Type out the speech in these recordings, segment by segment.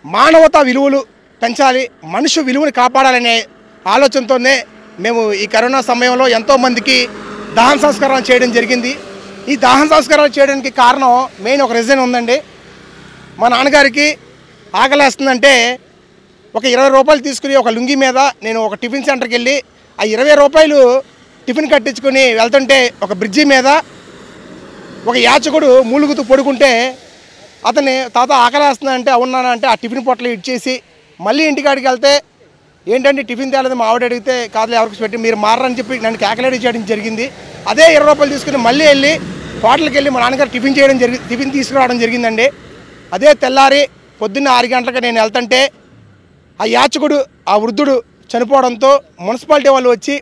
మానవతా విలువలు పెంచాలి మనిషి విలువని కాపాడాలనే ఆలోచనతోనే మేము ఈ కరోనా సమయంలో ఎంతోమందికి దహన సంస్కారాలు చేయడం జరిగింది ఈ దహన సంస్కారాలు చేయడానికి కారణం మెయిన్ ఒక రీజన్ ఉందండి మా నాన్నగారికి ఆకలేస్తుందంటే ఒక ఇరవై రూపాయలు తీసుకుని ఒక లుంగి మీద నేను ఒక టిఫిన్ సెంటర్కి వెళ్ళి ఆ ఇరవై రూపాయలు టిఫిన్ కట్టించుకొని వెళ్తుంటే ఒక బ్రిడ్జి మీద ఒక యాచకుడు మూలుగుతూ పడుకుంటే అతన్ని తాత ఆకలేస్తుందంటే అవునానా అంటే ఆ టిఫిన్ పొట్టలు ఇచ్చేసి మళ్ళీ ఇంటికాడికి వెళ్తే ఏంటంటే టిఫిన్ తేలేదు మా ఆవిడ అడిగితే కాదులే ఎవరికి పెట్టి మీరు మారని చెప్పి నన్ను కేకలేడి చేయడం జరిగింది అదే ఇరవై రూపాయలు తీసుకుని మళ్ళీ వెళ్ళి హోటల్కి వెళ్ళి మా నాన్నగారు టిఫిన్ చేయడం జరిగి టిఫిన్ తీసుకురావడం జరిగిందండి అదే తెల్లారి పొద్దున్న ఆరు గంటలకు నేను వెళ్తుంటే ఆ యాచకుడు ఆ వృద్ధుడు చనిపోవడంతో మున్సిపాలిటీ వాళ్ళు వచ్చి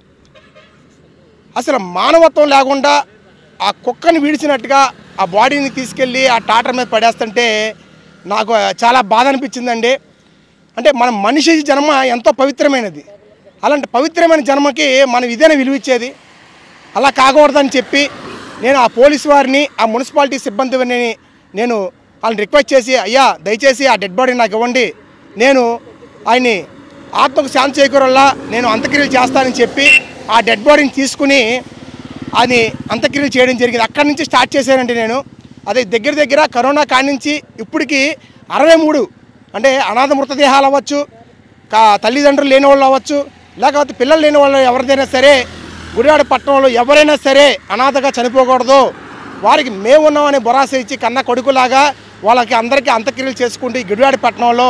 అసలు మానవత్వం లేకుండా ఆ కుక్కని విడిచినట్టుగా ఆ బాడీని తీసుకెళ్ళి ఆ టాటర్ మీద పడేస్తుంటే నాకు చాలా బాధ అనిపించిందండి అంటే మన మనిషి జన్మ ఎంతో పవిత్రమైనది అలాంటి పవిత్రమైన జన్మకి మనం ఇదేనా విలువిచ్చేది అలా కాకూడదని చెప్పి నేను ఆ పోలీస్ వారిని ఆ మున్సిపాలిటీ సిబ్బందిని నేను వాళ్ళని రిక్వెస్ట్ చేసి అయ్యా దయచేసి ఆ డెడ్ బాడీ నాకు ఇవ్వండి నేను ఆయన్ని ఆత్మకు శాంతి చేకూరల్లా నేను అంత్యక్రియలు చేస్తానని చెప్పి ఆ డెడ్ బాడీని తీసుకుని అది అంత్యక్రియలు చేయడం జరిగింది అక్కడి నుంచి స్టార్ట్ చేశానండి నేను అదే దగ్గర దగ్గర కరోనా కాడి నుంచి ఇప్పటికి అరవై మూడు అంటే అనాథ మృతదేహాలు అవ్వచ్చు కా తల్లిదండ్రులు లేని వాళ్ళు అవ్వచ్చు లేకపోతే పిల్లలు లేని వాళ్ళు ఎవరిదైనా సరే గుడివాడ పట్టణంలో ఎవరైనా సరే అనాథగా చనిపోకూడదు వారికి మేము ఉన్నామని భరోసా ఇచ్చి కన్న కొడుకులాగా వాళ్ళకి అందరికీ అంత్యక్రియలు చేసుకుంటూ ఈ గుడివాడ పట్టణంలో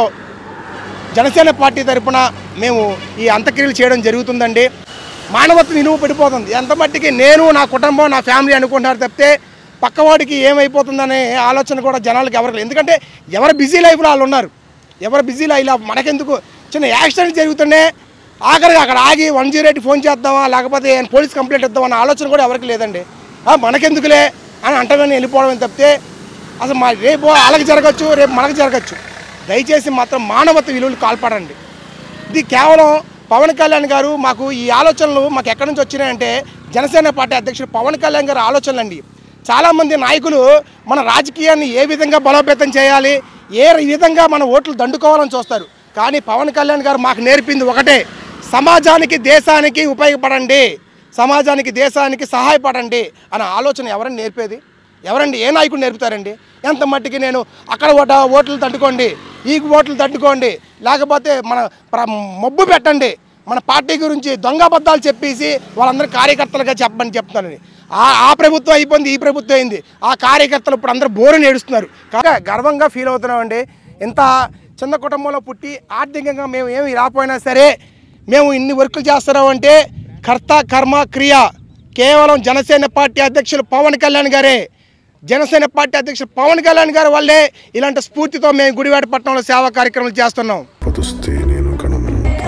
జనసేన పార్టీ తరపున మేము ఈ అంత్యక్రియలు చేయడం జరుగుతుందండి మానవత్వం విలువ పడిపోతుంది ఎంత మట్టికి నేను నా కుటుంబం నా ఫ్యామిలీ అనుకుంటున్నారు తప్పితే పక్కవాడికి ఏమైపోతుందనే ఆలోచన కూడా జనాలకు ఎవరికి లేదు ఎందుకంటే ఎవరు బిజీ లైఫ్లో వాళ్ళు ఉన్నారు ఎవరు బిజీ లైఫ్లో మనకెందుకు చిన్న యాక్సిడెంట్ జరుగుతుంటే ఆఖరికి అక్కడ ఆగి వన్ జీరో ఎయిట్ ఫోన్ చేద్దామా లేకపోతే ఏం పోలీస్ కంప్లైంట్ ఇద్దామా అన్న ఆలోచన కూడా ఎవరికి లేదండి ఆ, మనకెందుకులే అని అంటమని వెళ్ళిపోవడం తప్పితే అసలు మా రేపు వాళ్ళకి జరగచ్చు రేపు మనకు జరగచ్చు దయచేసి మాత్రం మానవత విలువలు కాల్పడండి ఇది కేవలం పవన్ కళ్యాణ్ గారు మాకు ఈ ఆలోచనలు మాకు ఎక్కడి నుంచి వచ్చినాయంటే జనసేన పార్టీ అధ్యక్షుడు పవన్ కళ్యాణ్ గారి ఆలోచనలు అండి చాలామంది నాయకులు మన రాజకీయాన్ని ఏ విధంగా బలోపేతం చేయాలి ఏ విధంగా మన ఓట్లు దండుకోవాలని చూస్తారు కానీ పవన్ కళ్యాణ్ గారు మాకు నేర్పింది ఒకటే సమాజానికి దేశానికి ఉపయోగపడండి సమాజానికి దేశానికి సహాయపడండి అనే ఆలోచన ఎవరండి నేర్పేది ఎవరండి ఏ నాయకుడు నేర్పుతారండి ఎంత మట్టికి నేను అక్కడ ఓట ఓట్లు తట్టుకోండి ఈ ఓట్లు తట్టుకోండి లేకపోతే మన ప్ర- మబ్బు పెట్టండి మన పార్టీ గురించి దొంగ అబద్ధాలు చెప్పేసి వాళ్ళందరూ కార్యకర్తలుగా చెప్పమని చెప్తానని ఆ ఆ ప్రభుత్వం అయిపోయింది ఈ ప్రభుత్వం అయింది ఆ కార్యకర్తలు ఇప్పుడు అందరూ బోరుని ఏడుస్తున్నారు కాగా గర్వంగా ఫీల్ అవుతున్నామండి ఇంత చిన్న కుటుంబంలో పుట్టి ఆర్థికంగా మేము ఏమి రాకపోయినా సరే మేము ఇన్ని వర్కులు చేస్తున్నామంటే కర్త కర్మ క్రియ కేవలం జనసేన పార్టీ అధ్యక్షులు పవన్ కళ్యాణ్ గారే జనసేన పార్టీ అధ్యక్షులు పవన్ కళ్యాణ్ గారి వల్లే ఇలాంటి స్ఫూర్తితో మేము గుడివాడ పట్టణంలో సేవా కార్యక్రమాలు చేస్తున్నాం ఆపదొస్తే నేను కణమనంతా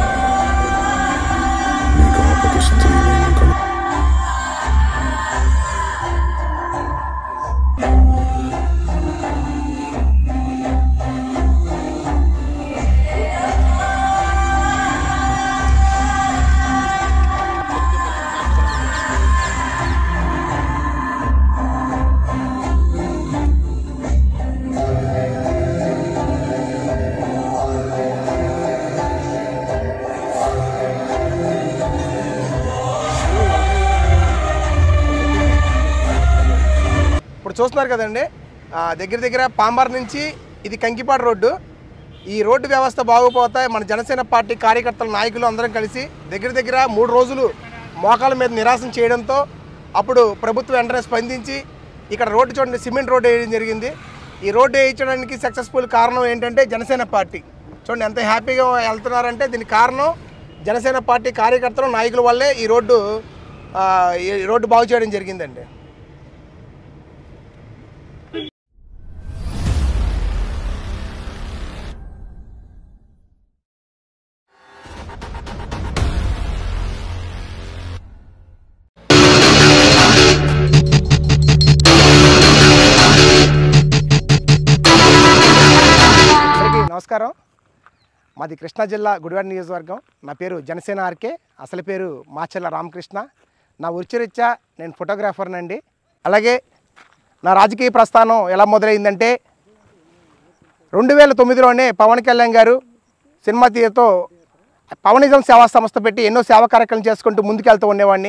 నీకు ఆపదొస్తే నేను కణ ఇప్పుడు చూస్తున్నారు కదండి ఆ, దగ్గర దగ్గర పాంబార్ నుంచి ఇది కంకిపాడు రోడ్డు ఈ రోడ్డు వ్యవస్థ బాగుపోతే మన జనసేన పార్టీ కార్యకర్తల నాయకులు అందరం కలిసి దగ్గర దగ్గర మూడు రోజులు మోకాల మీద నిరాశం చేయడంతో అప్పుడు ప్రభుత్వం వెంటనే స్పందించి ఇక్కడ రోడ్డు చూడండి సిమెంట్ రోడ్డు వేయడం జరిగింది ఈ రోడ్డు వేయించడానికి సక్సెస్ఫుల్ కారణం ఏంటంటే జనసేన పార్టీ చూడండి ఎంత హ్యాపీగా వెళ్తున్నారంటే దీనికి కారణం జనసేన పార్టీ కార్యకర్తలు నాయకుల వల్లే ఈ రోడ్డు ఆ, ఈ రోడ్డు బాగు చేయడం జరిగిందండి అందరికీ నమస్కారం మాది కృష్ణా జిల్లా గుడివాడ నియోజకవర్గం నా పేరు జనసేన ఆర్కే అసలు పేరు మాచెల్ల రామకృష్ణ నా వృత్తిరీత్యా నేను ఫోటోగ్రాఫర్నండి అలాగే నా రాజకీయ ప్రస్థానం ఎలా మొదలైందంటే రెండు వేల తొమ్మిదిలోనే పవన్ కళ్యాణ్ గారు సినిమా తీయతో పవనిజం సేవా సంస్థ పెట్టి ఎన్నో సేవా కార్యక్రమాలు చేసుకుంటూ ముందుకెళ్తూ ఉండేవాడిని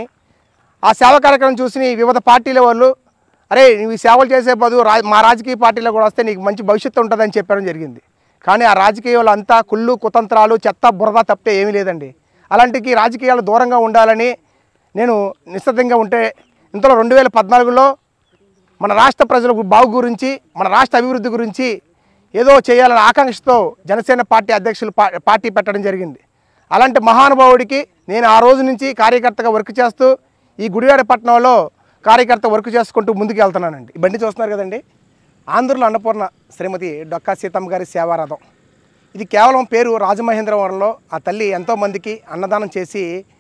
ఆ సేవా కార్యక్రమం చూసి వివిధ పార్టీల వాళ్ళు అరే నువ్వు ఈ సేవలు చేసే బదులు రా మా రాజకీయ పార్టీలో కూడా వస్తే నీకు మంచి భవిష్యత్తు ఉంటుందని చెప్పడం జరిగింది కానీ ఆ రాజకీయాలు అంతా కుళ్ళు కుతంత్రాలు చెత్త బురద తప్పితే ఏమీ లేదండి అలాంటికి రాజకీయాలు దూరంగా ఉండాలని నేను నిశ్చితంగా ఉంటే ఇంతలో రెండు వేల పద్నాలుగులో మన రాష్ట్ర ప్రజల బాగు గురించి మన రాష్ట్ర అభివృద్ధి గురించి ఏదో చేయాలనే ఆకాంక్షతో జనసేన పార్టీ అధ్యక్షులు పా- పార్టీ పెట్టడం జరిగింది అలాంటి మహానుభావుడికి నేను ఆ రోజు నుంచి కార్యకర్తగా వర్క్ చేస్తూ ఈ గుడివాడ పట్టణంలో కార్యకర్త వర్క్ చేసుకుంటూ ముందుకు వెళ్తున్నానండి ఈ బండి చూస్తున్నారు కదండి ఆంధ్రుల అన్నపూర్ణ శ్రీమతి డొక్కా సీతమ్మ గారి సేవారథం ఇది కేవలం పేరు రాజమహేంద్రవరంలో ఆ తల్లి ఎంతోమందికి అన్నదానం చేసి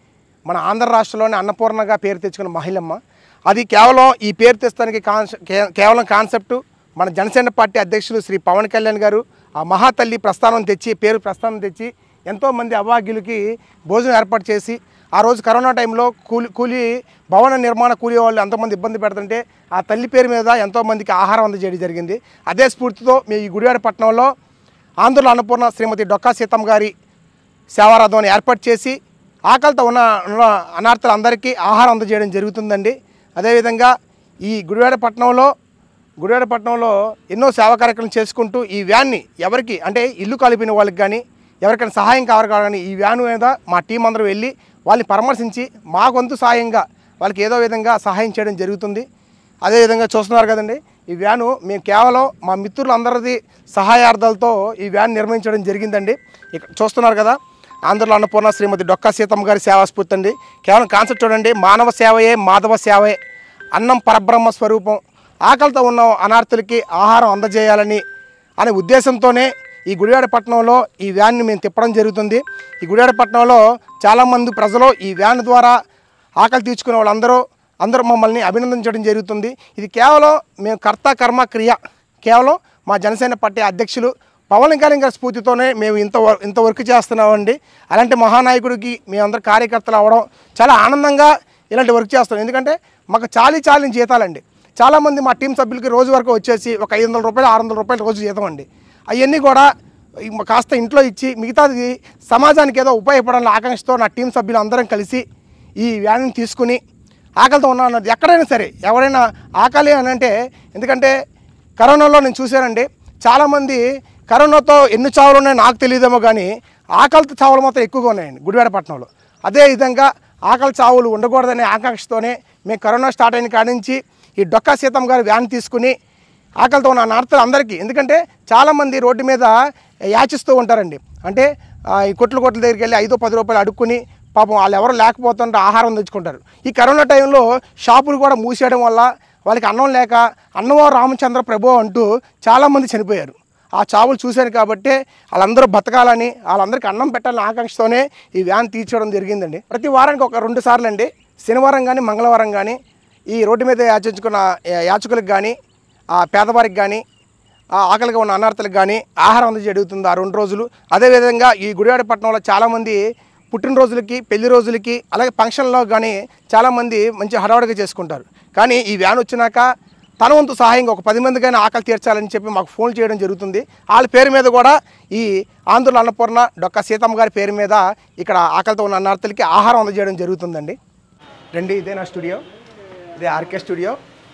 మన ఆంధ్ర రాష్ట్రంలోనే అన్నపూర్ణగా పేరు తెచ్చుకున్న మహిళమ్మ అది కేవలం ఈ పేరు తెస్తానికి కాన్సె కే- కేవలం కాన్సెప్టు మన జనసేన పార్టీ అధ్యక్షులు శ్రీ పవన్ కళ్యాణ్ గారు ఆ మహాతల్లి ప్రస్థానం తెచ్చి పేరు ప్రస్థానం తెచ్చి ఎంతోమంది అభాగ్యులకి భోజనం ఏర్పాటు చేసి ఆ రోజు కరోనా టైంలో కూలి కూలి భవన నిర్మాణ కూలీ వాళ్ళు ఎంతోమంది ఇబ్బంది పెడుతుంటే ఆ తల్లి పేరు మీద ఎంతోమందికి ఆహారం అందజేయడం జరిగింది అదే స్ఫూర్తితో మీ ఈ గుడివాడ పట్టణంలో ఆంధ్రుల అన్నపూర్ణ శ్రీమతి డొక్కా సీతమ్మ గారి సేవారాధం ఏర్పాటు చేసి ఆకలితో ఉన్న ఉన్న అనార్థులందరికీ ఆహారం అందజేయడం జరుగుతుందండి అదేవిధంగా ఈ గుడివాడ పట్టణంలో గుడివాడ పట్టణంలో ఎన్నో సేవా కార్యక్రమం చేసుకుంటూ ఈ వ్యాన్ని ఎవరికి అంటే ఇల్లు కలిపిన వాళ్ళకి కానీ ఎవరికైనా సహాయం కావాలి కానీ ఈ వ్యాన్ మీద మా టీం అందరూ వెళ్ళి వాళ్ళని పరామర్శించి మా వంతు సాయంగా వాళ్ళకి ఏదో విధంగా సహాయం చేయడం జరుగుతుంది అదేవిధంగా చూస్తున్నారు కదండి ఈ వ్యాను మేము కేవలం మా మిత్రులందరిది సహాయార్థాలతో ఈ వ్యాన్ నిర్మించడం జరిగిందండి ఇక్కడ చూస్తున్నారు కదా ఆంధ్రలో అన్నపూర్ణ శ్రీమతి డొక్కా సీతమ్మ గారి సేవా స్ఫూర్తి అండి కేవలం కాన్సెప్ట్ చూడండి మానవ సేవయే మాధవ సేవయే అన్నం పరబ్రహ్మ స్వరూపం ఆకలితో ఉన్న అనార్థులకి ఆహారం అందజేయాలని అనే ఉద్దేశంతోనే ఈ గుడివాడ పట్టణంలో ఈ వ్యాన్ని మేము తిప్పడం జరుగుతుంది ఈ గుడివాడ పట్టణంలో చాలామంది ప్రజలు ఈ వ్యాన్ ద్వారా ఆకలి తీర్చుకునే వాళ్ళందరూ అందరూ మమ్మల్ని అభినందించడం జరుగుతుంది ఇది కేవలం మేము కర్త కర్మ క్రియ కేవలం మా జనసేన పార్టీ అధ్యక్షులు పవన్ కళ్యాణ్ గారి స్ఫూర్తితోనే మేము ఇంత వర్- ఇంత వర్క్ చేస్తున్నామండి అలాంటి మహానాయకుడికి మేమందరం కార్యకర్తలు అవ్వడం చాలా ఆనందంగా ఇలాంటి వర్క్ చేస్తాం ఎందుకంటే మాకు చాలీ చాలిన జీతాలండి చాలామంది మా టీం సభ్యులకి రోజు వరకు వచ్చేసి ఒక ఐదు వందల రూపాయలు ఆరు వందల రూపాయలు రోజు జీతం అండి అవన్నీ కూడా ఈ కాస్త ఇంట్లో ఇచ్చి మిగతాది సమాజానికి ఏదో ఉపయోగపడాలని ఆకాంక్షతో నా టీం సభ్యులు అందరం కలిసి ఈ వ్యాన్ని తీసుకుని ఆకలితో ఉన్నా అన్నది ఎక్కడైనా సరే ఎవరైనా ఆకలి అని అంటే ఎందుకంటే కరోనాలో నేను చూశానండి చాలామంది కరోనాతో ఎన్ని చావులు ఉన్నాయో నాకు తెలియదేమో కానీ ఆకలితో చావులు మాత్రం ఎక్కువగా ఉన్నాయండి గుడివాడ పట్టణంలో అదే విధంగా ఆకలి చావులు ఉండకూడదనే ఆకాంక్షతోనే మేము కరోనా స్టార్ట్ అయిన కాడి నుంచి ఈ డొక్కా సీతమ్మ గారి వ్యాన్ తీసుకుని ఆకలితో ఉన్న నార్తలు అందరికీ ఎందుకంటే చాలామంది రోడ్డు మీద యాచిస్తూ ఉంటారండి అంటే ఆ, ఈ కొట్లు కొట్ల దగ్గరికి వెళ్ళి ఐదో పది రూపాయలు అడుక్కుని పాపం వాళ్ళు ఎవరు లేకపోతుంటే ఆహారం తెచ్చుకుంటారు ఈ కరోనా టైంలో షాపులు కూడా మూసేయడం వల్ల వాళ్ళకి అన్నం లేక అన్నవో రామచంద్ర ప్రభు అంటూ చాలామంది చనిపోయారు ఆ చావులు చూశాను కాబట్టి వాళ్ళందరూ బతకాలని వాళ్ళందరికీ అన్నం పెట్టాలని ఆకాంక్షతోనే ఈ వ్యాన్ తీర్చడం జరిగిందండి ప్రతి వారానికి ఒక రెండు సార్లు అండి శనివారం కానీ మంగళవారం కానీ ఈ రోడ్డు మీద యాచించుకున్న యా- యాచకులకు కానీ ఆ పేదవారికి కానీ ఆ ఆకలిగా ఉన్న అనార్థలకు కానీ ఆహారం అందజేయడం జరుగుతుంది ఆ రెండు రోజులు అదేవిధంగా ఈ గుడివాడ పట్టణంలో చాలామంది పుట్టినరోజులకి పెళ్లి రోజులకి అలాగే ఫంక్షన్లో కానీ చాలామంది మంచి హడావుడిగా చేసుకుంటారు కానీ ఈ వ్యాన్ వచ్చినాక తన వంతు సహాయంగా ఒక పది మందికైనా ఆకలి తీర్చాలని చెప్పి మాకు ఫోన్ చేయడం జరుగుతుంది వాళ్ళ పేరు మీద కూడా ఈ ఆంధ్రుల అన్నపూర్ణ డొక్క సీతమ్మ గారి పేరు మీద ఇక్కడ ఆకలితో ఉన్న అన్నార్థులకి ఆహారం అందజేయడం జరుగుతుందండి రండి ఇదే నా స్టూడియో ఇదే ఆర్కే స్టూడియో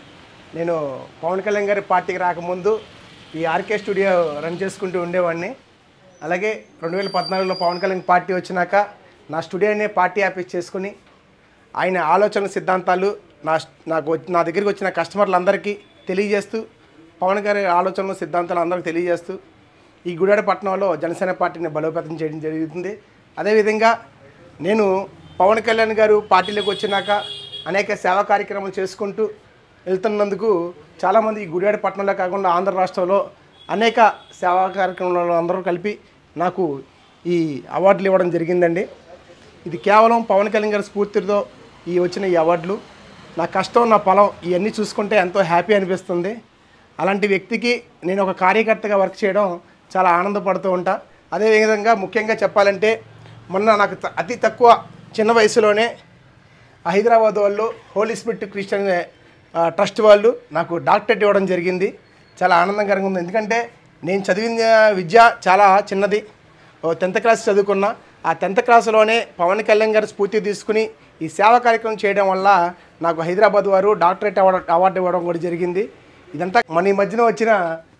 నేను పవన్ కళ్యాణ్ గారి పార్టీకి రాకముందు ఈ ఆర్కే స్టూడియో రన్ చేసుకుంటూ ఉండేవాడిని అలాగే రెండు వేల పద్నాలుగులో పవన్ కళ్యాణ్ పార్టీ వచ్చినాక నా స్టూడియోనే పార్టీ ఆఫీస్ చేసుకుని ఆయన ఆలోచన సిద్ధాంతాలు నా నాకు వచ్చి- నా దగ్గరికి వచ్చిన కస్టమర్లందరికీ తెలియజేస్తూ పవన్ గారి ఆలోచనలు సిద్ధాంతాలు అందరికీ తెలియజేస్తూ ఈ గుడాడ పట్టణంలో జనసేన పార్టీని బలోపేతం చేయడం జరుగుతుంది అదేవిధంగా నేను పవన్ కళ్యాణ్ గారు పార్టీలోకి వచ్చినాక అనేక సేవా కార్యక్రమాలు చేసుకుంటూ వెళ్తున్నందుకు చాలామంది ఈ గుడివాడ పట్టణంలో కాకుండా ఆంధ్ర రాష్ట్రంలో అనేక సేవా కార్యక్రమాలలో అందరూ కలిపి నాకు ఈ అవార్డులు ఇవ్వడం జరిగిందండి ఇది కేవలం పవన్ కళ్యాణ్ గారి స్ఫూర్తితో ఈ వచ్చిన ఈ అవార్డులు నా కష్టం నా పొలం ఇవన్నీ చూసుకుంటే ఎంతో హ్యాపీ అనిపిస్తుంది అలాంటి వ్యక్తికి నేను ఒక కార్యకర్తగా వర్క్ చేయడం చాలా ఆనందపడుతూ ఉంటా అదేవిధంగా ముఖ్యంగా చెప్పాలంటే మొన్న నాకు త- అతి తక్కువ చిన్న వయసులోనే హైదరాబాద్ వాళ్ళు హోలీ స్పిరిట్ క్రిస్టియన్ ఆ, ట్రస్ట్ వాళ్ళు నాకు డాక్టరేట్ ఇవ్వడం జరిగింది చాలా ఆనందకరంగా ఉంది ఎందుకంటే నేను చదివిన విద్య చాలా చిన్నది ఓ టెన్త్ క్లాస్ చదువుకున్నా ఆ టెన్త్ క్లాస్లోనే పవన్ కళ్యాణ్ గారి స్ఫూర్తి తీసుకుని ఈ సేవా కార్యక్రమం చేయడం వల్ల నాకు హైదరాబాద్ వారు డాక్టరేట్ అవార్డు అవార్డు ఇవ్వడం కూడా జరిగింది ఇదంతా మన ఈ మధ్యన వచ్చిన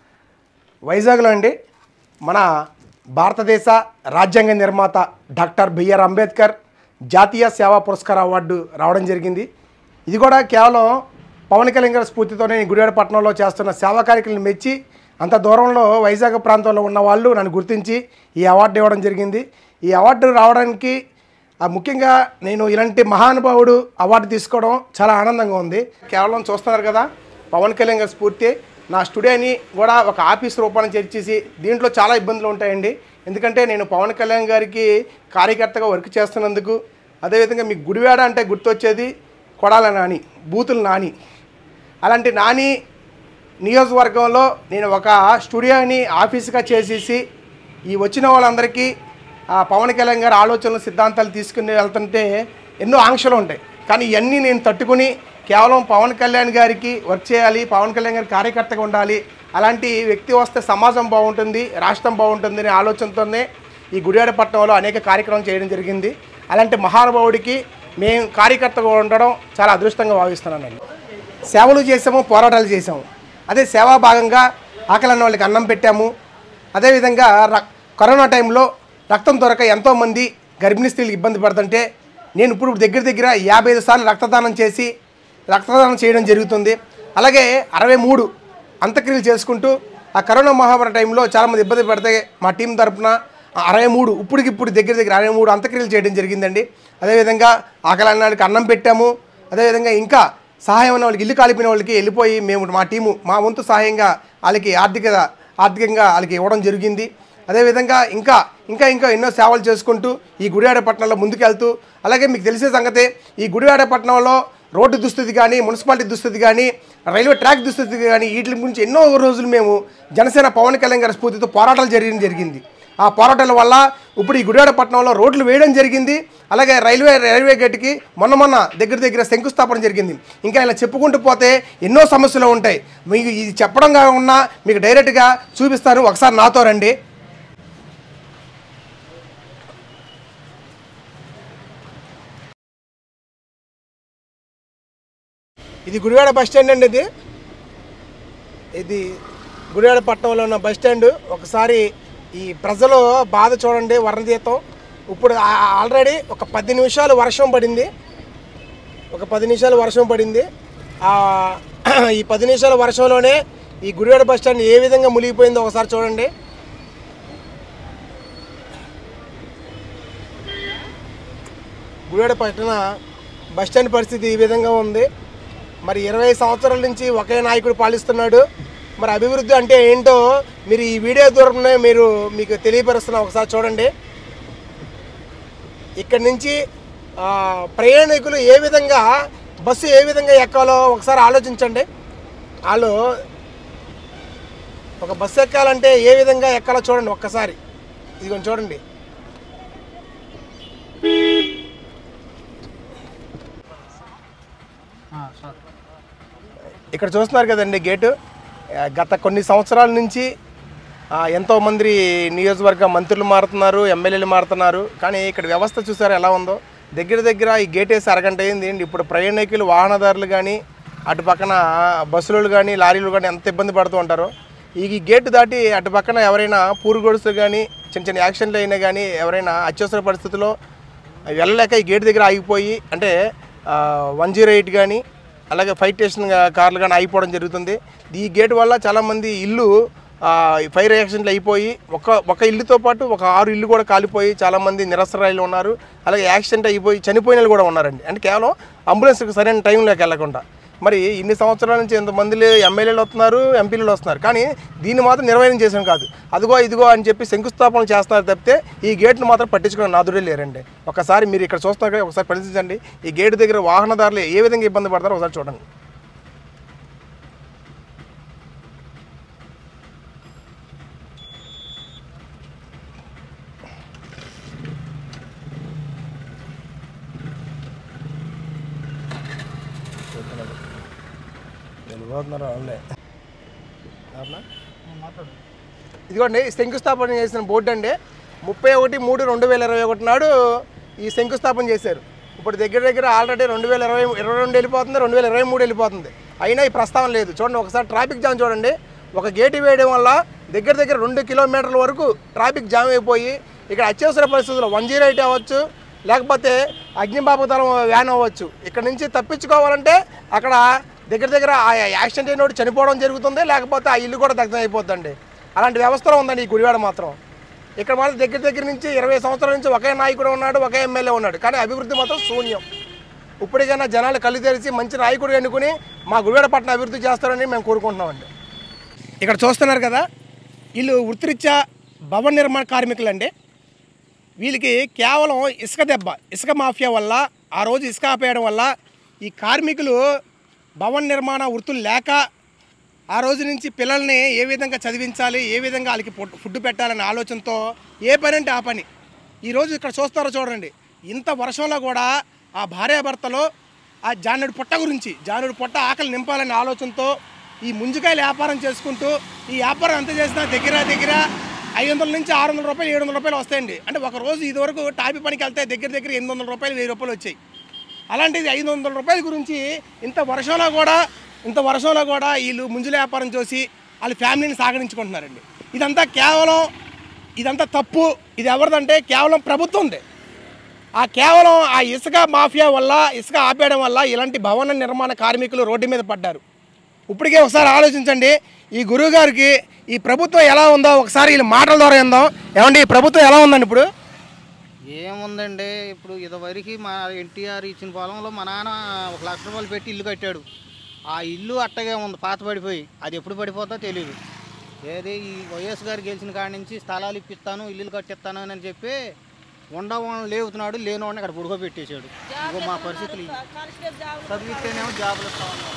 వైజాగ్లో అండి మన భారతదేశ రాజ్యాంగ నిర్మాత డాక్టర్ బిఆర్ అంబేద్కర్ జాతీయ సేవా పురస్కార అవార్డు రావడం జరిగింది ఇది కూడా కేవలం పవన్ కళ్యాణ్ గారి స్ఫూర్తితోనే ఈ గుడివాడ పట్టణంలో చేస్తున్న సేవా కార్యక్రమాలను మెచ్చి అంత దూరంలో వైజాగ్ ప్రాంతంలో ఉన్న వాళ్ళు నన్ను గుర్తించి ఈ అవార్డు ఇవ్వడం జరిగింది ఈ అవార్డు రావడానికి ఆ ముఖ్యంగా నేను ఇలాంటి మహానుభావుడు అవార్డు తీసుకోవడం చాలా ఆనందంగా ఉంది కేవలం చూస్తున్నారు కదా పవన్ కళ్యాణ్ గారి స్ఫూర్తి నా స్టూడియోని కూడా ఒక ఆఫీస్ రూపాన్ని చేర్చేసి దీంట్లో చాలా ఇబ్బందులు ఉంటాయండి ఎందుకంటే నేను పవన్ కళ్యాణ్ గారికి కార్యకర్తగా వర్క్ చేస్తున్నందుకు అదేవిధంగా మీకు గుడివాడ అంటే గుర్తొచ్చేది కొడాల నాని బూతుల నాని అలాంటి నాని నియోజకవర్గంలో నేను ఒక స్టూడియోని ఆఫీస్గా చేసేసి ఈ వచ్చిన వాళ్ళందరికీ ఆ పవన్ కళ్యాణ్ గారి ఆలోచనలు సిద్ధాంతాలు తీసుకుని వెళ్తుంటే ఎన్నో ఆంక్షలు ఉంటాయి కానీ ఇవన్నీ నేను తట్టుకుని కేవలం పవన్ కళ్యాణ్ గారికి వర్క్ చేయాలి పవన్ కళ్యాణ్ గారి కార్యకర్తగా ఉండాలి అలాంటి వ్యక్తి వస్తే సమాజం బాగుంటుంది రాష్ట్రం బాగుంటుంది అనే ఆలోచనతోనే ఈ గుడివాడ పట్టణంలో అనేక కార్యక్రమం చేయడం జరిగింది అలాంటి మహానుభావుడికి మేము కార్యకర్తగా ఉండడం చాలా అదృష్టంగా భావిస్తున్నానండి సేవలు చేసాము పోరాటాలు చేసాము అదే సేవా భాగంగా ఆకలన్న వాళ్ళకి అన్నం పెట్టాము అదేవిధంగా ర కరోనా టైంలో రక్తం దొరక ఎంతోమంది గర్భిణీ స్త్రీలు ఇబ్బంది పడుతుంటే నేను ఇప్పుడు దగ్గర దగ్గర యాభై ఐదు సార్లు రక్తదానం చేసి రక్తదానం చేయడం జరుగుతుంది అలాగే అరవై మూడు అంత్యక్రియలు చేసుకుంటూ ఆ కరోనా మహామారి టైంలో చాలామంది ఇబ్బంది పడితే మా టీం తరపున అరవై మూడు ఇప్పటికిప్పుడు దగ్గర దగ్గర అరవై మూడు అంత్యక్రియలు చేయడం జరిగిందండి అదేవిధంగా ఆకలన్నాళ్ళకి అన్నం పెట్టాము అదేవిధంగా ఇంకా సహాయం ఉన్న వాళ్ళకి ఇల్లు కాలిపోయిన వాళ్ళకి వెళ్ళిపోయి మేము మా టీము మా వంతు సహాయంగా వాళ్ళకి ఆర్థిక ఆర్థికంగా వాళ్ళకి ఇవ్వడం జరిగింది అదేవిధంగా ఇంకా ఇంకా ఇంకా ఎన్నో సేవలు చేసుకుంటూ ఈ గుడివాడ పట్టణంలో ముందుకెళ్తూ అలాగే మీకు తెలిసే సంగతే ఈ గుడివాడ పట్టణంలో రోడ్డు దుస్థితి కానీ మున్సిపాలిటీ దుస్థితి కానీ రైల్వే ట్రాక్ దుస్థితి కానీ వీటి గురించి ఎన్నో రోజులు మేము జనసేన పవన్ కళ్యాణ్ గారి స్ఫూర్తితో పోరాటాలు జరిగిన జరిగింది ఆ పోరాటాల వల్ల ఇప్పుడు ఈ గుడివాడ పట్టణంలో రోడ్లు వేయడం జరిగింది అలాగే రైల్వే రైల్వే గేట్కి మొన్న మొన్న దగ్గర దగ్గర శంకుస్థాపన జరిగింది ఇంకా ఇలా చెప్పుకుంటూ పోతే ఎన్నో సమస్యలు ఉంటాయి మీకు ఇది చెప్పడం కాకుండా మీకు డైరెక్ట్గా చూపిస్తాను ఒకసారి నాతో రండి ఇది గుడివాడ బస్ స్టాండ్ అండి ఇది ఇది గుడివాడ పట్టణంలో ఉన్న బస్ స్టాండ్ ఒకసారి ఈ ప్రజలు బాధ చూడండి వర్ణతీతం ఇప్పుడు ఆ- ఆల్రెడీ ఒక పది నిమిషాలు వర్షం పడింది ఒక పది నిమిషాలు వర్షం పడింది ఆ, ఈ పది నిమిషాల వర్షంలోనే ఈ గుడివాడ బస్ స్టాండ్ ఏ విధంగా మునిగిపోయిందో ఒకసారి చూడండి గుడివాడ పట్టణ బస్ స్టాండ్ పరిస్థితి ఈ విధంగా ఉంది మరి ఇరవై సంవత్సరాల నుంచి ఒకే నాయకుడు పాలిస్తున్నాడు మరి అభివృద్ధి అంటే ఏంటో మీరు ఈ వీడియో దూరంలో మీరు మీకు తెలియపరుస్తున్నా ఒకసారి చూడండి ఇక్కడి నుంచి ఆ, ప్రయాణికులు ఏ విధంగా బస్సు ఏ విధంగా ఎక్కాలో ఒకసారి ఆలోచించండి వాళ్ళు ఒక బస్సు ఎక్కాలంటే ఏ విధంగా ఎక్కాలో చూడండి ఒక్కసారి ఇది కొంచెం చూడండి ఇక్కడ చూస్తున్నారు కదండి గేటు ఆ, గత కొన్ని సంవత్సరాల నుంచి ఆ, ఎంతోమంది నియోజకవర్గ మంత్రులు మారుతున్నారు ఎమ్మెల్యేలు మారుతున్నారు కానీ ఇక్కడ వ్యవస్థ చూసారా ఎలా ఉందో దగ్గర దగ్గర ఈ గేట్ వేసి అరగంట అయింది ఇప్పుడు ప్రయాణికులు వాహనదారులు కానీ అటు పక్కన బస్సులు కానీ లారీలు కానీ ఎంత ఇబ్బంది పడుతూ ఉంటారో ఈ ఈ గేటు దాటి అటు పక్కన ఎవరైనా పూరుగొడుసు కానీ చిన్న చిన్న యాక్సిడెంట్లు అయినా కానీ ఎవరైనా అత్యవసర పరిస్థితుల్లో వెళ్ళలేక ఈ గేట్ దగ్గర ఆగిపోయి అంటే వన్ జీరో ఎయిట్ కానీ అలాగే ఫైర్ స్టేషన్ కార్లు కానీ ఆగిపోవడం జరుగుతుంది ఈ గేట్ వల్ల చాలామంది ఇల్లు ఆ, ఫైర్ యాక్సిడెంట్లు అయిపోయి ఒక ఒక ఇల్లుతో పాటు ఒక ఆరు ఇల్లు కూడా కాలిపోయి చాలామంది నిరసరాయిలు ఉన్నారు అలాగే యాక్సిడెంట్ అయిపోయి చనిపోయిన వాళ్ళు కూడా ఉన్నారండి అంటే కేవలం అంబులెన్స్కి సరైన టైంలోకి వెళ్ళకుండా మరి ఇన్ని సంవత్సరాల నుంచి ఎంతమంది ఎమ్మెల్యేలు వస్తున్నారు ఎంపీలు వస్తున్నారు కానీ దీన్ని మాత్రం నిర్వహణ చేసాం కాదు అదిగో ఇదిగో అని చెప్పి శంకుస్థాపన చేస్తున్నారు తప్పితే ఈ గేట్ను మాత్రం పట్టించుకునే నాదుడే లేరండి ఒకసారి మీరు ఇక్కడ చూస్తున్నారు కదా, ఒకసారి పరిశీలించండి ఈ గేట్ దగ్గర వాహనదారులు ఏ విధంగా ఇబ్బంది పడతారో ఒకసారి చూడండి వెళ్ళిపోతున్నారు వాళ్ళే అవునా ఇదిగోండి శంకుస్థాపన చేసిన బోర్డు అండి ముప్పై ఒకటి మూడు రెండు వేల ఇరవై ఒకటి నాడు ఈ శంకుస్థాపన చేశారు ఇప్పుడు దగ్గర దగ్గర ఆల్రెడీ రెండు వేల ఇరవై ఇరవై రెండు వెళ్ళిపోతుంది రెండు వేల ఇరవై మూడు వెళ్ళిపోతుంది అయినా ఈ ప్రస్తావన లేదు చూడండి ఒకసారి ట్రాఫిక్ జామ్ చూడండి ఒక గేటు వేయడం వల్ల దగ్గర దగ్గర రెండు కిలోమీటర్ల వరకు ట్రాఫిక్ జామ్ అయిపోయి ఇక్కడ అత్యవసర పరిస్థితుల్లో వన్ జీరో ఎయిట్ అవ్వచ్చు లేకపోతే అగ్నిబాపతలం వ్యాన్ అవ్వచ్చు ఇక్కడ నుంచి తప్పించుకోవాలంటే అక్కడ దగ్గర దగ్గర ఆ యాక్సిడెంట్ అయినోడు చనిపోవడం జరుగుతుంది లేకపోతే ఆ ఇల్లు కూడా దగ్ధం అయిపోతుందండి అలాంటి వ్యవస్థలో ఉందండి ఈ గుడివాడ మాత్రం ఇక్కడ మాత్రం దగ్గర దగ్గర నుంచి ఇరవై సంవత్సరాల నుంచి ఒకే నాయకుడు ఉన్నాడు ఒకే ఎమ్మెల్యే ఉన్నాడు కానీ అభివృద్ధి మాత్రం శూన్యం ఇప్పటికైనా జనాలు కళ్ళు తెరిచి మంచి నాయకుడు ఎన్నుకుని మా గుడివాడ పట్టణ అభివృద్ధి చేస్తారని మేము కోరుకుంటున్నామండి ఇక్కడ చూస్తున్నారు కదా వీళ్ళు వృత్తిరీత్యా భవన నిర్మాణ కార్మికులండి వీళ్ళకి కేవలం ఇసుక దెబ్బ ఇసుక మాఫియా వల్ల ఆ రోజు ఇసుక ఆపేయడం వల్ల ఈ కార్మికులు భవన నిర్మాణ వృత్తులు లేక ఆ రోజు నుంచి పిల్లల్ని ఏ విధంగా చదివించాలి ఏ విధంగా వాళ్ళకి ఫుడ్ ఫుడ్ పెట్టాలనే ఆలోచనతో ఏ పని అంటే ఆ పని ఈరోజు ఇక్కడ చూస్తారో చూడండి ఇంత వర్షంలో కూడా ఆ భార్యాభర్తలో ఆ జానుడి పొట్ట గురించి జానుడి పొట్ట ఆకలి నింపాలనే ఆలోచనతో ఈ ముంజికాయలు వ్యాపారం చేసుకుంటూ ఈ వ్యాపారం ఎంత చేసినా దగ్గర దగ్గర ఐదు వందల నుంచి ఆరు వందల రూపాయలు ఏడు వందల రూపాయలు వస్తాయండి అంటే ఒక రోజు ఇదివరకు టాపీ పనికి వెళ్తే దగ్గర దగ్గర ఎనిమిది వందల రూపాయలు వెయ్యి రూపాయలు వచ్చాయి అలాంటిది ఐదు వందల రూపాయల గురించి ఇంత వర్షంలో కూడా ఇంత వర్షంలో కూడా వీళ్ళు ముంజుల వ్యాపారం చేసి వాళ్ళ ఫ్యామిలీని సాగరించుకుంటున్నారండి ఇదంతా కేవలం ఇదంతా తప్పు ఇది ఎవరిదంటే కేవలం ప్రభుత్వందే ఆ కేవలం ఆ ఇసుక మాఫియా వల్ల ఇసుక ఆపేయడం వల్ల ఇలాంటి భవన నిర్మాణ కార్మికులు రోడ్డు మీద పడ్డారు ఇప్పటికే ఒకసారి ఆలోచించండి ఈ గురువు గారికి ఈ ప్రభుత్వం ఎలా ఉందో ఒకసారి వీళ్ళ మాటల ద్వారా ఏందాం ఏమండి ఈ ప్రభుత్వం ఎలా ఉందండి ఇప్పుడు ఏముందండి ఇప్పుడు ఇదివరకు మా ఎన్టీఆర్ ఇచ్చిన పొలంలో మా నాన్న ఒక లక్ష రూపాయలు పెట్టి ఇల్లు కట్టాడు ఆ ఇల్లు అట్టగే ఉంది పాత పడిపోయి అది ఎప్పుడు పడిపోతుందో తెలియదు ఏది ఈ వైఎస్ గారు గెలిచిన కాడి నుంచి స్థలాలు ఇప్పిస్తాను ఇల్లులు కట్టిస్తాను అని చెప్పి ఉండవాళ్ళని లేవుతున్నాడు లేనివాడిని అక్కడ పుడుకోబెట్టేశాడు ఇంకో మా పరిస్థితులు ఇవి. చదివిస్తేనేమో జాబులు ఇస్తా ఉన్నారు.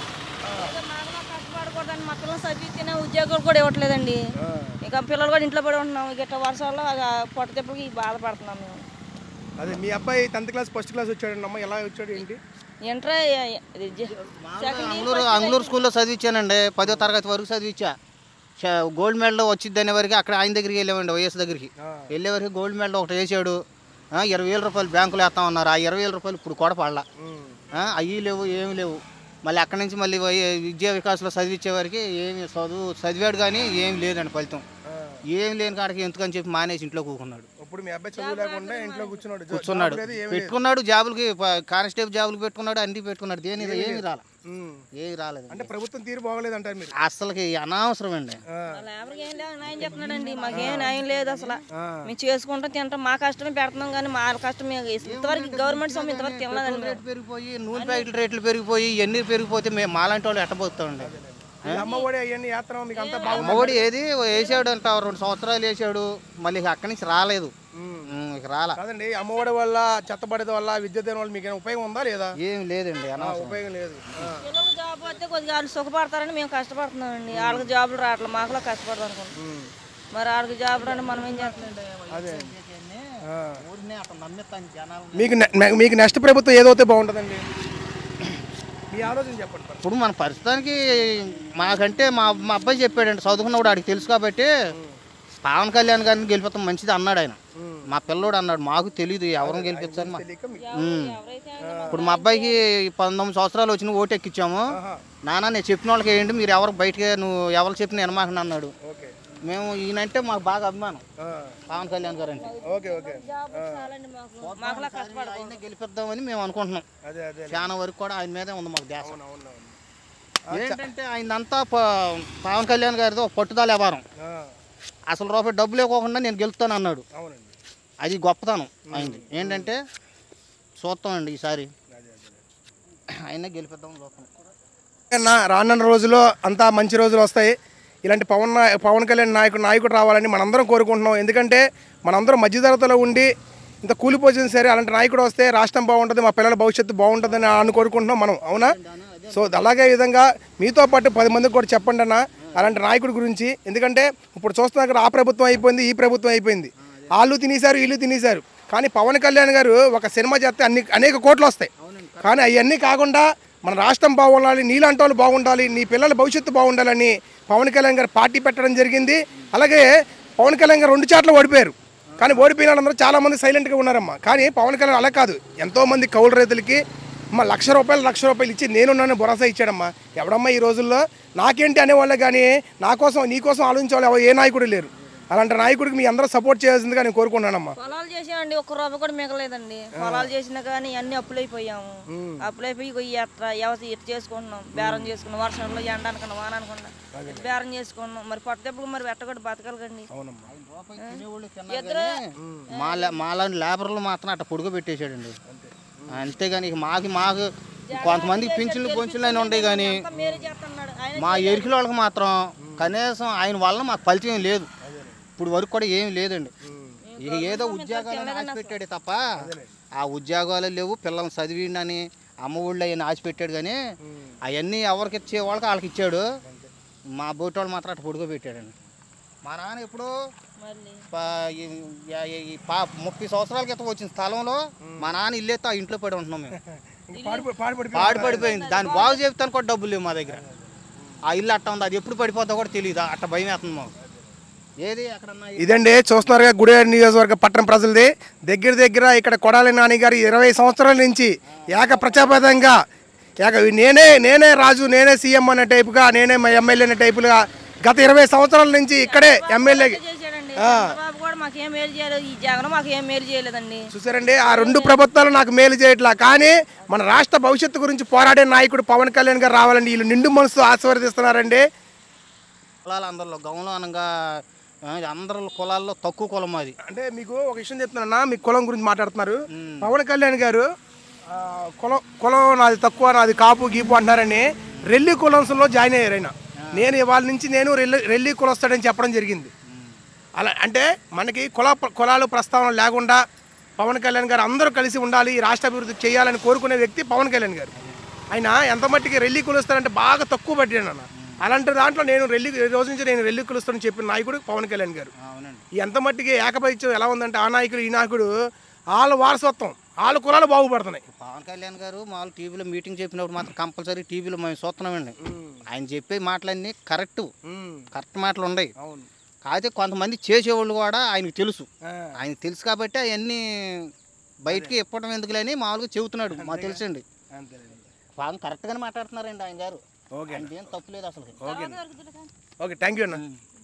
కష్టపడకూడదండి మొత్తం చదివితేనే ఉద్యోగాలు కూడా ఇవ్వట్లేదండి ఇక పిల్లలు కూడా ఇంట్లో పడి ఉంటున్నాం ఇక వర్షాల్లో అది పొట్ట దెబ్బకి బాధపడుతున్నాం మేము అదే మీ అబ్బాయి టెన్త్ క్లాస్ ఫస్ట్ క్లాస్ వచ్చాడండి అమ్మ ఎలా వచ్చాడు ఏంటి ఇంటర్ ఇది జ- సెకండ్ ఇయర్ అంగుళూరు అంగుళూరు స్కూల్లో చదివించానండి పదో తరగతి వరకు చదివించా చ- గోల్డ్ మెడల్ వచ్చింది అనే వరకు అక్కడ ఆయన దగ్గరికి వెళ్ళామండి వైఎస్ దగ్గరికి వెళ్ళే వరకు గోల్డ్ మెడల్ ఒకటి వేసాడు ఆ, ఇరవై వేల రూపాయలు బ్యాంకులో వేస్తామన్నారు ఆ ఇరవై వేల రూపాయలు ఇప్పుడు కూడా పడలా అవి లేవు ఏమి లేవు మళ్ళీ అక్కడి నుంచి మళ్ళీ వై- విద్యా వికాస్లో చదివించే వరకు ఏమి చదువు చదివాడు కానీ ఏమి లేదండి ఫలితం ఏం లేని కాడికి ఎందుకని చెప్పి మానేసి ఇంట్లో కూకున్నాడు ఇప్పుడు మీ అబ్బాయి చదువు లేకుండా ఇంట్లో కూర్చున్నాడు జా- కూర్చున్నాడు జాబ్ లేదు, ఏమీ లేదు. పెట్టుకున్నాడు జాబులకి ప- కానిస్టేబుల్ జాబులు పెట్టుకున్నాడు అన్ని పెట్టుకున్నాడు దేని ఏమి రాల ఉమ్. ఏమి రాలేదు అంటే ప్రభుత్వం తీరు బాగలేదు అంటారు మీరు అసలుకి అనవసరం అండి ఆ, వాళ్ళ ఎవరికి ఏం లేదు న్యాయం చెప్తున్నాడండి మాకేం న్యాయం లేదు అసలు మేము చేసుకుంటాం తింటాం మా కష్టమే పెడుతున్నాం కానీ మా కష్టం మేము ఇంతవరకు గవర్నమెంట్ సొమ్ము ఇంతవరకు తినలేదండి రేట్లు పెరిగిపోయి నూనె ప్యాకెట్ల రేట్లు పెరిగిపోయి ఎన్ని పెరిగిపోతే మేము మాలాంటి వాళ్ళు ఎట్టబోతామండి ఈ అమ్మ ఒడి అవన్నీ యాత్ర మీకు అంతా బాగుంది అమ్మఒడి ఏది వేసాడు అంట రెండు సంవత్సరాలు వేసాడు మళ్ళీ ఇక అక్కడి నుంచి రాలేదు ఉమ్, ఇక రాలా కాదండి ఈ అమ్మఒడి వల్ల చెత్తబడి వల్ల విద్య దేని వల్ల మీకు ఏమైనా ఉపయోగం ఉందా లేదా ఏం లేదండి అనవసరం ఉపయోగం లేదు ఆ. పిల్లలు జాబ్ వస్తే కొద్దిగా వాళ్ళు సుఖపడతారని మేము కష్టపడుతున్నామండి వాళ్ళకి జాబులు రావట్లేదు మాకులా కష్టపడతాం అనుకుంటున్నాం మరి వాళ్ళకి జాబులు అంటే మనం ఏం చేస్తాం అదే ఆ. ఊరినే అట్లా నమ్మిస్తాను జనాలు మీకు నె- నె- మీకు నెక్స్ట్ ప్రభుత్వం ఏదైతే బాగుంటుందండి మీ ఆలోచన చెప్పండి ఫస్ట్. ఇప్పుడు మన ప్రస్తుతానికి మాకంటే మా మా అబ్బాయి చెప్పాడండి చదువుకున్నవాడు ఆడికి తెలుసు కాబట్టి పవన్ కళ్యాణ్ గారిని గెలిపిస్తాం మంచిది అన్నాడు ఆయన మా పిల్లోడు అన్నాడు మాకు తెలియదు ఎవరిని గెలిపించాలని మా- తెలియక మీకు ఉమ్. ఎవరైతే ఇప్పుడు మా అబ్బాయికి పంతొమ్మిది సంవత్సరాలు వచ్చిన ఓటు ఎక్కించాము నాన్న నేను చెప్పిన వాళ్ళకి వేయండి మీరు ఎవరు బయటకి నువ్వు ఎవరు చెప్పిన వినమాకని అన్నాడు ఓకే మేము ఈయనంటే మాకు బాగా అభిమానం ఆ. పవన్ కళ్యాణ్ గారు అంటే ఓకే ఓకే జాబులు చాలండి మాకు మాకులా కష్టపడతాం ఆయన్ని గెలిపిద్దామని మేము అనుకుంటున్నాం అదే అదే చాలా వరకు కూడా ఆయన మీదే ఉంది మాకు దేశం అవును అవును అవును ఏంటంటే ఆయనంతా ప- పవన్ కళ్యాణ్ గారితో పట్టుదల వ్యవహారం ఆ, అసలు రూపాయి డబ్బులు ఇవ్వకుండా నేను గెలుస్తాను అన్నాడు అవునండి అది గొప్పతనం అయింది ఏంటంటే చూస్తామండి ఈసారి అదే అదే ఆయనే గెలిపిద్దాం చూస్తాం అన్న రానున్న రోజుల్లో అంతా మంచి రోజులు వస్తాయి ఇలాంటి పవన్ నా- పవన్ కళ్యాణ్ నాయకుడు నాయకుడు రావాలని మనందరం కోరుకుంటున్నాం ఎందుకంటే మనందరం మధ్యతరగతిలో ఉండి ఇంత కూలిపోసిన సరే అలాంటి నాయకుడు వస్తే రాష్ట్రం బాగుంటుంది మా పిల్లల భవిష్యత్తు బాగుంటుందని అని కోరుకుంటున్నాం మనం అవునా సో అలాగే విధంగా మీతో పాటు పది మందికి కూడా చెప్పండి అన్న అలాంటి నాయకుడి గురించి ఎందుకంటే ఇప్పుడు చూస్తున్నా కదా ఆ ప్రభుత్వం అయిపోయింది ఈ ప్రభుత్వం అయిపోయింది వాళ్ళు తినేశారు వీళ్ళు తినేశారు కానీ పవన్ కళ్యాణ్ గారు ఒక సినిమా చేస్తే అన్ని అనేక కోట్లు వస్తాయి కానీ అవన్నీ కాకుండా మన రాష్ట్రం బాగుండాలి నీలాంటి వాళ్ళు బాగుండాలి నీ పిల్లల భవిష్యత్తు బాగుండాలని పవన్ కళ్యాణ్ గారు పార్టీ పెట్టడం జరిగింది అలాగే పవన్ కళ్యాణ్ గారు రెండు చాట్ల ఓడిపోయారు కానీ ఓడిపోయిన వాళ్ళందరూ చాలా మంది సైలెంట్గా ఉన్నారమ్మా కానీ పవన్ కళ్యాణ్ అలా కాదు ఎంతో మంది కౌలు రైతులకి అమ్మ లక్ష రూపాయలు లక్ష రూపాయలు ఇచ్చి నేనున్నాను భరోసా ఇచ్చాడమ్మా ఎవడమ్మా ఈ రోజుల్లో నాకేంటి అనేవాళ్ళే కానీ నా కోసం నీ కోసం ఆలోచించే వాళ్ళు ఎవరు- ఏ నాయకుడు లేరు అలాంటి నాయకుడికి మీ అందరూ సపోర్ట్ చేయాల్సిందిగా నేను కోరుకున్నానమ్మా పొలాలు చేసామండి ఒక్క రూపాయి కూడా మిగలేదండి పొలాలు చేసినా కానీ అన్ని అప్పులైపోయాము అప్పులైపోయి ఇగో ఈ ఎట్ట వ్యవసాయం ఇటు చేసుకుంటున్నాం బేరం చేసుకున్నాం వర్షంలో ఎండ అనుకున్నా వాన అనుకున్నా ఇటు బేరం చేసుకున్నాం మరి పట్టదప్పుడు మరి పెట్టకూడదు బతకాలి కండి ఇద్దరు మా లే- మాలాంటి లేబర్లు మాత్రం అట్ట పొడుగు పెట్టేశాడండి అంతేగాని ఇక మాకు మాకు కొంతమందికి పింఛన్లు పొంచులు అని ఉంటాయి కానీ మేలు చేస్తున్నాడు ఆయన మా ఎరికల వాళ్ళకి మాత్రం కనీసం ఆయన వల్ల మాకు ఫలితం ఏం లేదు ఇప్పుడు వరకు కూడా ఏం లేదండి ఇక ఏదో ఉద్యోగాలు ఆశపెట్టాడు తప్ప ఆ ఉద్యోగాలు లేవు పిల్లల్ని చదివిండని అమ్మ ఊళ్ళో ఆయన ఆశపెట్టాడు కానీ అవన్నీ ఎవరికి ఇచ్చే వాళ్ళకి వాళ్ళకి ఇచ్చాడు మా బోటి వాళ్ళు మాత్రం అట్ట పొడుగు పెట్టాడండి మా నాన్న ఇప్పుడు మళ్ళీ పా- ఈ- ఈ- ఈ పా ముప్పై సంవత్సరాల క్రితం వచ్చిన స్థలంలో మా నాన్న ఇల్లేతో ఆ ఇంట్లో పడి ఉంటున్నాం మేము పాడుపడి పాడుపడి పాడు పడిపోయింది దాన్ని బాగు చెప్తాను కూడా డబ్బులు లేవు మా దగ్గర ఆ ఇల్లు అట్ట ఉంది అది ఎప్పుడు పడిపోతుందో కూడా తెలియదు అట్ట భయం వేస్తుంది మాకు ఏది ఎక్కడన్నా ఇదండి చూస్తున్నారుగా గుడివాడ నియోజకవర్గ పట్టణ ప్రజలది దగ్గర దగ్గర ఇక్కడ కొడాలి నాని గారు ఇరవై సంవత్సరాల నుంచి ఏక ప్రజాపదంగా ఏక నేనే నేనే రాజు నేనే సీఎం అనే టైపుగా నేనే మా ఎమ్మెల్యే అనే టైపుగా గత ఇరవై సంవత్సరాల నుంచి ఇక్కడే ఎమ్మెల్యే చేశాడండి చంద్రబాబు కూడా మాకు ఏం మేలు చేయలేదు ఈ జగన్ మాకు ఏం మేలు చేయలేదండి చూసారండి ఆ రెండు ప్రభుత్వాలు నాకు మేలు చేయట్లా కానీ మన రాష్ట్ర భవిష్యత్తు గురించి పోరాడే నాయకుడు పవన్ కళ్యాణ్ గారు రావాలండి వీళ్ళు నిండు మనసు ఆశీర్వదిస్తున్నారండి కులాలు అందరిలో గౌన్లో అనగా ఆ, అందరి కులాల్లో తక్కువ కులం మాది అంటే మీకు ఒక విషయం చెప్తున్నా మీ కులం గురించి మాట్లాడుతున్నారు పవన్ కళ్యాణ్ గారు ఆ, కులం కులం నాది తక్కువ నాది కాపు గీపు అంటున్నారని రెల్లి కులంలో జాయిన్ అయ్యారు ఆయన నేను ఇవాళ నుంచి నేను రెల్లి రెల్లి కులస్తాడని చెప్పడం జరిగింది అలా అంటే మనకి కుల కులాలు ప్రస్తావన లేకుండా పవన్ కళ్యాణ్ గారు అందరూ కలిసి ఉండాలి ఈ రాష్ట్ర అభివృద్ధి చేయాలని కోరుకునే వ్యక్తి పవన్ కళ్యాణ్ గారు ఆయన ఎంత మట్టికి రెల్లి కులుస్తారంటే బాగా తక్కువ పట్టాడు అన్న అలాంటి దాంట్లో నేను రెల్లి ఈ రోజు నుంచి నేను రెల్లి కులుస్తానని చెప్పిన నాయకుడు పవన్ కళ్యాణ్ గారు అవునండి ఈ ఎంత మట్టికి ఏకపరిచయం ఎలా ఉందంటే ఆ నాయకుడు ఈ నాయకుడు వాళ్ళ వారసత్వం వాళ్ళ కులాలు బాగుపడుతున్నాయి పవన్ కళ్యాణ్ గారు మామూలు టీవీలో మీటింగ్ చెప్పినప్పుడు మాత్రం కంపల్సరీ టీవీలో మేము చూస్తున్నామండి ఆయన చెప్పే మాటలన్నీ కరెక్ట్ కరెక్ట్ మాటలు ఉన్నాయి అవును కాకపోతే కొంతమంది చేసేవాళ్ళు కూడా ఆయనకు తెలుసు ఆయనకు తెలుసు కాబట్టి అవన్నీ బయటికి ఇప్పడం ఎందుకులేని మామూలుగా చెబుతున్నాడు మాకు తెలుసండి బాగా కరెక్ట్గానే మాట్లాడుతున్నారండి ఆయన గారు ఓకే ఆయనకి ఏం తప్పు లేదు అసలు ఓకే థ్యాంక్ యూ అన్న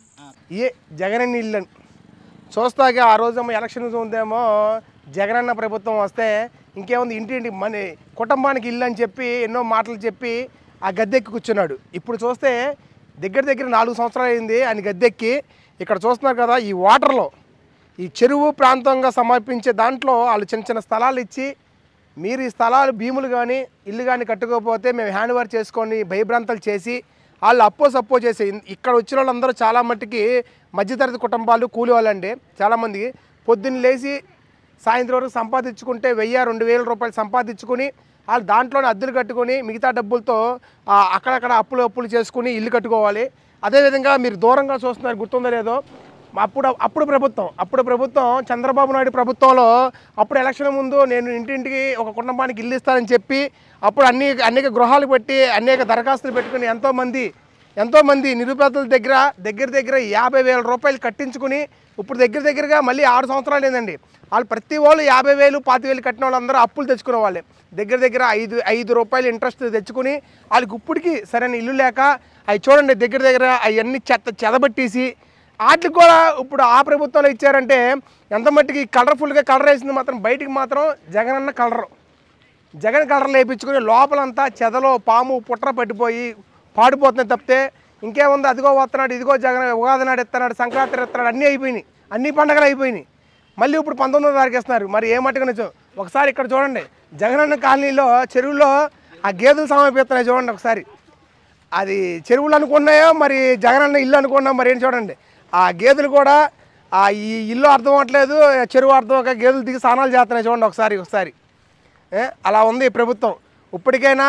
ఏ జగనన్న ఇల్లు అని. చూస్తాగా ఆ రోజు ఎలక్షన్ ఉందేమో జగనన్న ప్రభుత్వం వస్తే ఇంకేముంది ఇంటి ఇంటి మన కుటుంబానికి ఇల్లు అని చెప్పి ఎన్నో మాటలు చెప్పి ఆ గద్దెక్కి కూర్చున్నాడు ఇప్పుడు చూస్తే దగ్గర దగ్గర నాలుగు సంవత్సరాలు అయింది ఆయన గద్దెక్కి ఇక్కడ చూస్తున్నారు కదా ఈ వాటర్లో ఈ చెరువు ప్రాంతంగా సమర్పించే దాంట్లో వాళ్ళు చిన్న చిన్న స్థలాలు ఇచ్చి మీరు ఈ స్థలాలు భీములు కానీ ఇల్లు కానీ కట్టుకోకపోతే మేము హ్యాండ్ ఓవర్ చేసుకొని భయభ్రాంతలు చేసి వాళ్ళు అప్పో సప్పో చేసి ఇక్కడ వచ్చిన వాళ్ళందరూ చాలా మట్టుకి మధ్యతరగతి కుటుంబాలు కూలి వాళ్ళండి చాలామంది పొద్దున్న లేచి సాయంత్రం వరకు సంపాదించుకుంటే వెయ్యి రెండు వేల రూపాయలు సంపాదించుకుని వాళ్ళు దాంట్లోనే అద్దెలు కట్టుకొని మిగతా డబ్బులతో ఆ, అక్కడక్కడ అప్పులు అప్పులు చేసుకుని ఇల్లు కట్టుకోవాలి అదేవిధంగా మీరు దూరంగా చూస్తున్నారు గుర్తుందో లేదో అప్పుడు అప్పుడు ప్రభుత్వం అప్పుడు ప్రభుత్వం చంద్రబాబు నాయుడు ప్రభుత్వంలో అప్పుడు ఎలక్షన్ ముందు నేను ఇంటింటికి ఒక కుటుంబానికి ఇల్లు ఇస్తానని చెప్పి అప్పుడు అన్ని అనేక గృహాలు పెట్టి అనేక దరఖాస్తులు పెట్టుకుని ఎంతోమంది ఎంతోమంది నిరుపేదల దగ్గర దగ్గర దగ్గర యాభై వేల రూపాయలు కట్టించుకుని ఇప్పుడు దగ్గర దగ్గరగా మళ్ళీ ఆరు సంవత్సరాలు ఏందండి వాళ్ళు ప్రతి వాళ్ళు యాభై వేలు పాతి వేలు కట్టిన వాళ్ళందరూ అప్పులు తెచ్చుకునే వాళ్ళే దగ్గర దగ్గర ఐదు ఐదు రూపాయలు ఇంట్రెస్ట్ తెచ్చుకుని వాళ్ళకి ఇప్పటికి సరైన ఇల్లు లేక అవి చూడండి దగ్గర దగ్గర అవన్నీ చెత్త చెదబట్టేసి వాటికి కూడా ఇప్పుడు ఆ ప్రభుత్వంలో ఇచ్చారంటే ఎంత మట్టికి కలర్ఫుల్గా కలర్ వేసింది మాత్రం బయటికి మాత్రం జగనన్న కలరు జగన్ కలర్లు వేయించుకుని లోపలంతా చెదలో పాము పుట్ర పట్టిపోయి పాడిపోతుంది తప్పితే ఇంకేముంది అదిగో వస్తున్నాడు ఇదిగో జగన్ ఉగాది నాడు ఎత్తున్నాడు సంక్రాంతి ఎత్తున్నాడు అన్నీ అయిపోయినాయి అన్ని పండగలు అయిపోయినాయి మళ్ళీ ఇప్పుడు పంతొమ్మిదో తారీఖు ఇస్తున్నారు మరి ఏ మట్టుకు నిజం ఒకసారి ఇక్కడ చూడండి జగనన్న కాలనీలో చెరువులో ఆ గేదెలు సమర్పిస్తున్నాయి చూడండి ఒకసారి అది చెరువులు అనుకున్నాయో మరి జగనన్న ఇల్లు అనుకున్నా మరి ఏం చూడండి ఆ గేదెలు కూడా ఆ ఈ ఇల్లు అర్థం అవ్వట్లేదు చెరువు అర్థం అవ్వక గేదెలు దిగి స్నానాలు చేస్తున్నాయి చూడండి ఒకసారి ఒకసారి ఏ? అలా ఉంది ఈ ప్రభుత్వం ఇప్పటికైనా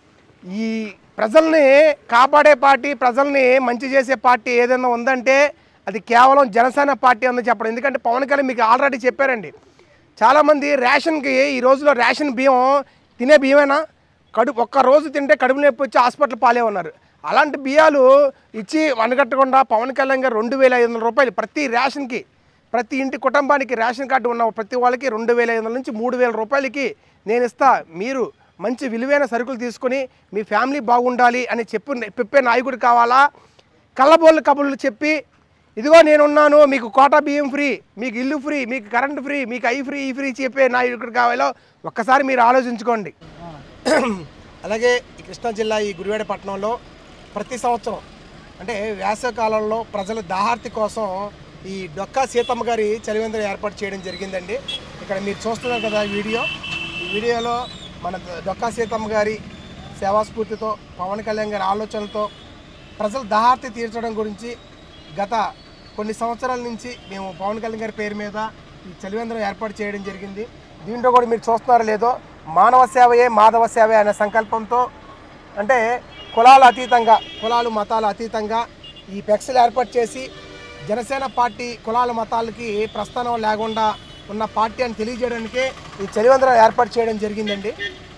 ఈ ప్రజల్ని కాపాడే పార్టీ ప్రజల్ని మంచి చేసే పార్టీ ఏదైనా ఉందంటే అది కేవలం జనసేన పార్టీ అని చెప్పడం ఎందుకంటే పవన్ కళ్యాణ్ మీకు ఆల్రెడీ చెప్పారండి చాలామంది రేషన్కి ఈ రోజులో రేషన్ బియ్యం తినే బియ్యమేనా కడుపు ఒక్క రోజు తింటే కడుపు నొప్పి వచ్చి హాస్పిటల్ పాలే ఉన్నారు అలాంటి బియ్యాలు ఇచ్చి వనగట్టకుండా పవన్ కళ్యాణ్ గారు రెండు వేల ఐదు వందల రూపాయలు ప్రతి రేషన్కి ప్రతి ఇంటి కుటుంబానికి రేషన్ కార్డు ఉన్న ప్రతి వాళ్ళకి రెండు వేల ఐదు వందల నుంచి మూడు వేల రూపాయలకి నేను ఇస్తా మీరు మంచి విలువైన సరుకులు తీసుకొని మీ ఫ్యామిలీ బాగుండాలి అని చెప్పు చెప్పే నాయకుడు కావాలా కళ్ళబోళ్ళు కబుర్లు చెప్పి ఇదిగో నేనున్నాను మీకు కోటా బియ్యం ఫ్రీ మీకు ఇల్లు ఫ్రీ మీకు కరెంట్ ఫ్రీ మీకు ఐ ఫ్రీ ఈ ఫ్రీ చెప్పే నాయకుడు కావాలో ఒక్కసారి మీరు ఆలోచించుకోండి అలాగే ఈ కృష్ణా జిల్లా ఈ గుడివాడ పట్టణంలో ప్రతి సంవత్సరం అంటే వేసవికాలంలో ప్రజల దాహార్తి కోసం ఈ డొక్కా సీతమ్మ గారి చలివేంద్రం ఏర్పాటు చేయడం జరిగిందండి ఇక్కడ మీరు చూస్తున్నారు కదా ఈ వీడియో ఈ వీడియోలో మన డొక్కా సీతమ్మ గారి సేవాస్ఫూర్తితో పవన్ కళ్యాణ్ గారి ఆలోచనలతో ప్రజల దాహార్తి తీర్చడం గురించి గత కొన్ని సంవత్సరాల నుంచి మేము పవన్ కళ్యాణ్ గారి పేరు మీద ఈ చలివేంద్రం ఏర్పాటు చేయడం జరిగింది దీంట్లో కూడా మీరు చూస్తున్నారో లేదో మానవ సేవయే మాధవ సేవే అనే సంకల్పంతో అంటే కులాల అతీతంగా కులాలు మతాలు అతీతంగా ఈ పెక్సలు ఏర్పాటు చేసి జనసేన పార్టీ కులాల మతాలకి ప్రస్థానం లేకుండా ఉన్న పార్టీ అని తెలియజేయడానికే ఈ చలివేంద్రం ఏర్పాటు చేయడం జరిగిందండి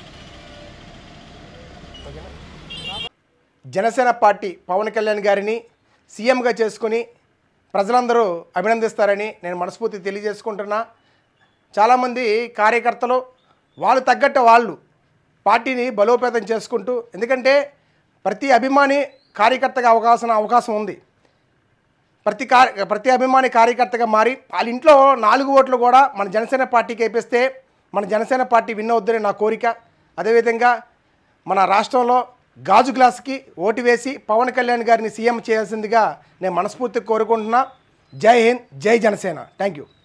జనసేన పార్టీ పవన్ కళ్యాణ్ గారిని సీఎంగా చేసుకుని ప్రజలందరూ అభినందిస్తారని నేను మనస్ఫూర్తి తెలియజేసుకుంటున్నా చాలామంది కార్యకర్తలు వాళ్ళు తగ్గట్టు వాళ్ళు పార్టీని బలోపేతం చేసుకుంటూ ఎందుకంటే ప్రతి అభిమాని కార్యకర్తగా అవకాశం అవకాశం ఉంది ప్రతి కార్ ప్రతి అభిమాని కార్యకర్తగా మారి వాళ్ళ ఇంట్లో నాలుగు ఓట్లు కూడా మన జనసేన పార్టీకి వేపిస్తే మన జనసేన పార్టీ విన్ అవుద్దని నా కోరిక అదేవిధంగా మన రాష్ట్రంలో గాజు గ్లాస్కి ఓటు వేసి పవన్ కళ్యాణ్ గారిని సీఎం చేయాల్సిందిగా నేను మనస్ఫూర్తిగా కోరుకుంటున్నా జై హింద్ జై జనసేన థ్యాంక్ యూ